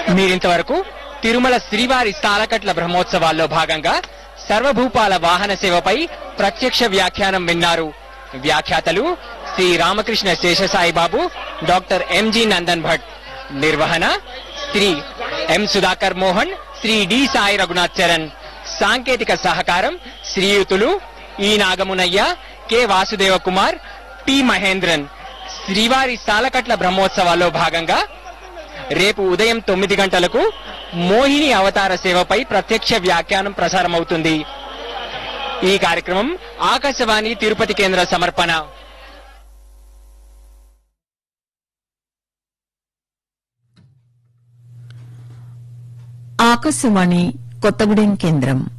మీరింతవరకు తిరుమల శ్రీవారి స్థాలకట్ల బ్రహ్మోత్సవాల్లో భాగంగా సర్వభూపాల వాహన సేవపై ప్రత్యక్ష వ్యాఖ్యానం విన్నారు వ్యాఖ్యాతలు శ్రీ రామకృష్ణ శేషసాయి బాబు డాక్టర్ ఎంజి నందన్ భట్ నిర్వహణ శ్రీ ఎం సుధాకర్ మోహన్ శ్రీ డి సాయి రఘునాథ్ చరణ్ సాంకేతిక సహకారం శ్రీయుతులు E Nagamunayya K Vasudeva Kumar P Mahendran శ్రీవారి సాలకట్ల బ్రహ్మోత్సవాల్లో భాగంగా రేపు ఉదయం తొమ్మిది గంటలకు మోహిని అవతార సేవపై ప్రత్యక్ష వ్యాఖ్యానం ప్రసారమవుతుంది ఈ కార్యక్రమం ఆకాశవాణి తిరుపతి కేంద్ర సమర్పణ ఆకాశవాణి కొత్తగూడెం కేంద్రం